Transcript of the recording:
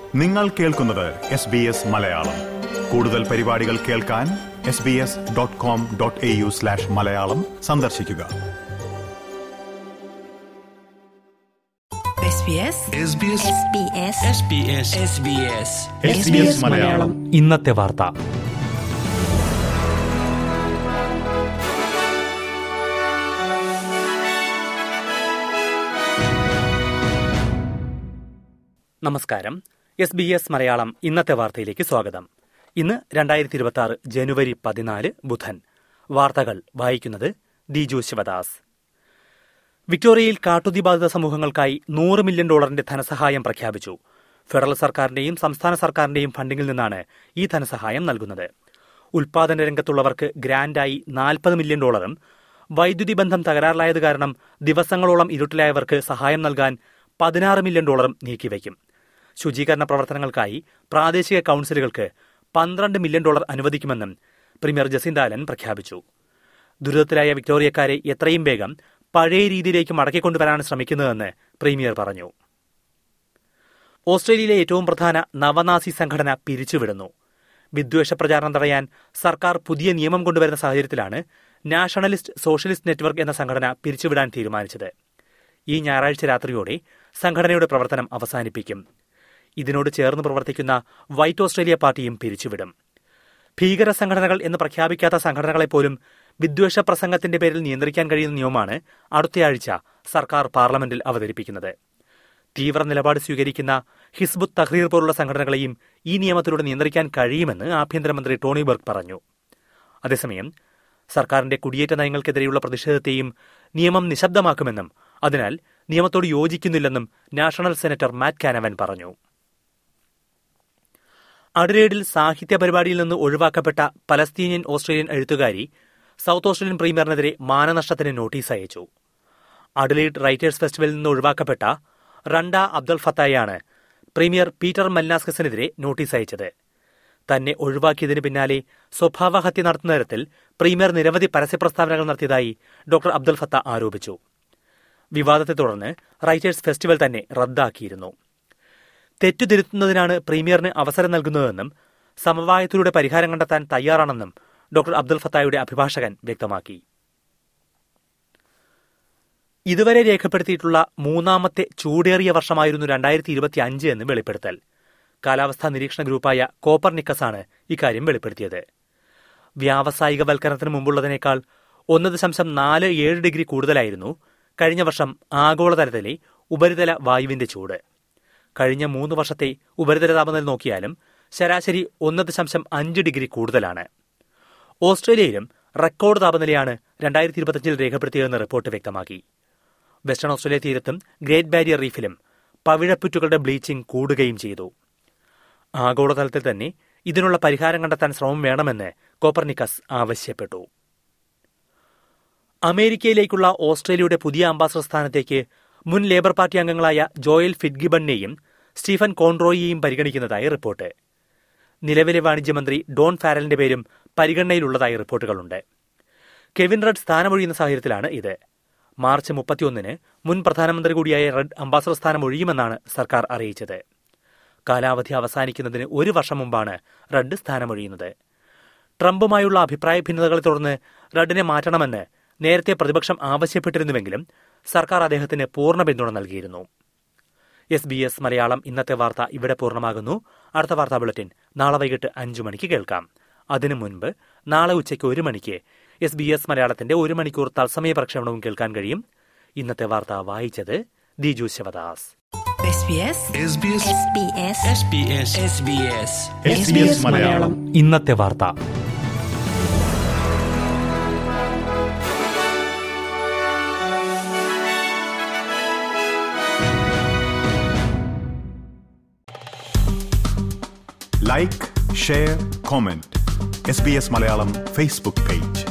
നിങ്ങൾ കേൾക്കുന്നത് S B S Malayalam കൂടുതൽ പരിപാടികൾ കേൾക്കാൻ S B S dot com dot A U slash Malayalam സന്ദർശിക്കുക SBS SBS SBS SBS SBS SBS Malayalam ഇന്നത്തെ വാർത്ത നമസ്കാരം എസ് ബി എസ് മലയാളം ഇന്നത്തെ വാർത്തയിലേക്ക് സ്വാഗതം ഇന്ന് രണ്ടായിരത്തി ഇരുപത്തി ആറ് ജനുവരി പതിനാല് ബുധൻ വാർത്തകൾ വായിക്കുന്നത് ദിജു ശിവദാസ് വിക്ടോറിയയിൽ കാട്ടുതീ ബാധിത സമൂഹങ്ങൾക്കായി നൂറ് മില്യൺ ഡോളറിന്റെ ധനസഹായം പ്രഖ്യാപിച്ചു ഫെഡറൽ സർക്കാരിന്റെയും സംസ്ഥാന സർക്കാരിന്റെയും ഫണ്ടിങ്ങിൽ നിന്നാണ് ഈ ധനസഹായം നൽകുന്നത് ഉൽപാദന രംഗത്തുള്ളവർക്ക് ഗ്രാന്റായി നാൽപ്പത് മില്യൺ ഡോളറും വൈദ്യുതി ബന്ധം തകരാറിലായത് കാരണം ദിവസങ്ങളോളം ഇരുട്ടിലായവർക്ക് സഹായം നൽകാൻ പതിനാറ് മില്യൺ ഡോളറും നീക്കിവയ്ക്കും ശുചീകരണ പ്രവർത്തനങ്ങൾക്കായി പ്രാദേശിക കൌൺസിലുകൾക്ക് പന്ത്രണ്ട് മില്യൺ ഡോളർ അനുവദിക്കുമെന്നും പ്രീമിയർ ജസിന്താലൻ പ്രഖ്യാപിച്ചു ദുരിതത്തിലായ വിക്ടോറിയക്കാരെ എത്രയും വേഗം പഴയ രീതിയിലേക്ക് മടക്കിക്കൊണ്ടുവരാനാണ് ശ്രമിക്കുന്നതെന്ന് പ്രീമിയർ പറഞ്ഞു ഓസ്ട്രേലിയയിലെ ഏറ്റവും പ്രധാന നവനാസി സംഘടന പിരിച്ചുവിടുന്നു വിദ്വേഷ പ്രചാരണം തടയാൻ സർക്കാർ പുതിയ നിയമം കൊണ്ടുവരുന്ന സാഹചര്യത്തിലാണ് നാഷണലിസ്റ്റ് സോഷ്യലിസ്റ്റ് നെറ്റ്വർക്ക് എന്ന സംഘടന പിരിച്ചുവിടാൻ തീരുമാനിച്ചത് ഈ ഞായറാഴ്ച രാത്രിയോടെ സംഘടനയുടെ പ്രവർത്തനം അവസാനിപ്പിക്കും ഇതിനോട് ചേർന്ന് പ്രവർത്തിക്കുന്ന വൈറ്റ് ഓസ്ട്രേലിയ പാർട്ടിയും പിരിച്ചുവിടും ഭീകര സംഘടനകൾ എന്ന് പ്രഖ്യാപിക്കാത്ത സംഘടനകളെപ്പോലും വിദ്വേഷ പ്രസംഗത്തിന്റെ പേരിൽ നിയന്ത്രിക്കാൻ കഴിയുന്ന നിയമമാണ് അടുത്തയാഴ്ച സർക്കാർ പാർലമെന്റിൽ അവതരിപ്പിക്കുന്നത് തീവ്ര നിലപാട് സ്വീകരിക്കുന്ന ഹിസ്ബുത്ത് തഹ്രീർ പോലുള്ള സംഘടനകളെയും ഈ നിയമത്തിലൂടെ നിയന്ത്രിക്കാൻ കഴിയുമെന്ന് ആഭ്യന്തരമന്ത്രി ടോണി ബർഗ് പറഞ്ഞു അതേസമയം സർക്കാരിന്റെ കുടിയേറ്റ നയങ്ങൾക്കെതിരെയുള്ള പ്രതിഷേധത്തെയും നിയമം നിശബ്ദമാക്കുമെന്നും അതിനാൽ നിയമത്തോട് യോജിക്കുന്നില്ലെന്നും നാഷണൽ സെനറ്റർ മാറ്റ് കാനവൻ പറഞ്ഞു അഡ്രേഡിൽ സാഹിത്യ പരിപാടിയിൽ നിന്ന് ഒഴിവാക്കപ്പെട്ട പലസ്തീനിയൻ ഓസ്ട്രേലിയൻ എഴുത്തുകാരി സൌത്ത് ഓസ്ട്രേലിയൻ പ്രീമിയറിനെതിരെ മാനനഷ്ടത്തിന് നോട്ടീസ് അയച്ചു അഡലീഡ് റൈറ്റേഴ്സ് ഫെസ്റ്റിവലിൽ നിന്ന് ഒഴിവാക്കപ്പെട്ട റണ്ട അബ്ദുൽ ഫത്തായാണ് പ്രീമിയർ പീറ്റർ മൽനാസ്കസിനെതിരെ നോട്ടീസ് അയച്ചത് തന്നെ ഒഴിവാക്കിയതിന് പിന്നാലെ സ്വഭാവഹത്യ നടത്തുന്ന തരത്തിൽ പ്രീമിയർ നിരവധി പരസ്യ പ്രസ്താവനകൾ നടത്തിയതായി ഡോക്ടർ അബ്ദുൽ ഫത്ത ആരോപിച്ചു വിവാദത്തെ തുടർന്ന് റൈറ്റേഴ്സ് ഫെസ്റ്റിവൽ തന്നെ റദ്ദാക്കിയിരുന്നു തെറ്റുതിരുത്തുന്നതിനാണ് പ്രീമിയറിന് അവസരം നൽകുന്നതെന്നും സമവായത്തിലൂടെ പരിഹാരം കണ്ടെത്താൻ തയ്യാറാണെന്നും ഡോക്ടർ അബ്ദുൽ ഫത്തായുടെ അഭിഭാഷകൻ വ്യക്തമാക്കി ഇതുവരെ രേഖപ്പെടുത്തിയിട്ടുള്ള മൂന്നാമത്തെ ചൂടേറിയ വർഷമായിരുന്നു രണ്ടായിരത്തി ഇരുപത്തി അഞ്ച് എന്ന് വെളിപ്പെടുത്തൽ കാലാവസ്ഥാ നിരീക്ഷണ ഗ്രൂപ്പായ കോപ്പർനിക്കസാണ് ഇക്കാര്യം വെളിപ്പെടുത്തിയത് വ്യാവസായികവൽക്കരണത്തിന് മുമ്പുള്ളതിനേക്കാൾ ഒന്ന് ദശാംശം നാല് ഏഴ് ഡിഗ്രി കൂടുതലായിരുന്നു കഴിഞ്ഞ വർഷം ആഗോളതലത്തിലെ ഉപരിതല വായുവിന്റെ ചൂട് കഴിഞ്ഞ മൂന്ന് വർഷത്തെ ഉപരിതല താപനില നോക്കിയാലും ശരാശരി ഒന്ന് ദശാംശം അഞ്ച് ഡിഗ്രി കൂടുതലാണ് ഓസ്ട്രേലിയയിലും റെക്കോർഡ് താപനിലയാണ് രണ്ടായിരത്തി ഇരുപത്തിയഞ്ചിൽ രേഖപ്പെടുത്തിയതെന്ന് റിപ്പോർട്ട് വ്യക്തമാക്കി വെസ്റ്റേൺ ഓസ്ട്രേലിയ തീരത്തും ഗ്രേറ്റ് ബാരിയർ റീഫിലും പവിഴപ്പുറ്റുകളുടെ ബ്ലീച്ചിംഗ് കൂടുകയും ചെയ്തു ആഗോളതലത്തിൽ തന്നെ ഇതിനുള്ള പരിഹാരം കണ്ടെത്താൻ ശ്രമം വേണമെന്ന് കോപ്പർനിക്കസ് ആവശ്യപ്പെട്ടു അമേരിക്കയിലേക്കുള്ള ഓസ്ട്രേലിയയുടെ പുതിയ അംബാസഡർ സ്ഥാനത്തേക്ക് മുൻ ലേബർ പാർട്ടി അംഗങ്ങളായ ജോയൽ ഫിഡ്ഗിബണിനെയും സ്റ്റീഫൻ കോൺറോയിയെയും പരിഗണിക്കുന്നതായി റിപ്പോർട്ട് നിലവിലെ വാണിജ്യമന്ത്രി ഡോൺ ഫാരലിന്റെ പേരും പരിഗണനയിലുള്ളതായി റിപ്പോർട്ടുകളുണ്ട് കെവിൻ റഡ് സ്ഥാനമൊഴിയുന്ന സാഹചര്യത്തിലാണ് ഇത് മാർച്ച് മുപ്പത്തിയൊന്നിന് മുൻ പ്രധാനമന്ത്രി കൂടിയായ റഡ് അംബാസഡർ സ്ഥാനം ഒഴിയുമെന്നാണ് സർക്കാർ അറിയിച്ചത് കാലാവധി അവസാനിക്കുന്നതിന് ഒരു വർഷം മുമ്പാണ് റഡ് സ്ഥാനമൊഴിയുന്നത് ട്രംപുമായുള്ള അഭിപ്രായ ഭിന്നതകളെ തുടർന്ന് റഡിനെ മാറ്റണമെന്ന് നേരത്തെ പ്രതിപക്ഷം ആവശ്യപ്പെട്ടിരുന്നുവെങ്കിലും സർക്കാർ അദ്ദേഹത്തിന് പൂർണ്ണ പിന്തുണ നൽകിയിരുന്നു എസ് ബി എസ് മലയാളം ഇന്നത്തെ വാർത്ത ഇവിടെ പൂർണ്ണമാകുന്നു അടുത്ത വാർത്താ ബുള്ളറ്റിൻ നാളെ വൈകിട്ട് അഞ്ചു മണിക്ക് കേൾക്കാം അതിനു മുൻപ് നാളെ ഉച്ചയ്ക്ക് ഒരു മണിക്ക് എസ് ബി എസ് മലയാളത്തിന്റെ ഒരു മണിക്കൂർ തത്സമയ പ്രക്ഷേപണവും കേൾക്കാൻ കഴിയും ഇന്നത്തെ വാർത്ത വായിച്ചത് Diju Sivadas SBS SBS SBS SBS SBS SBS Malayalam ഇന്നത്തെ വാർത്ത like share comment S B S Malayalam Facebook page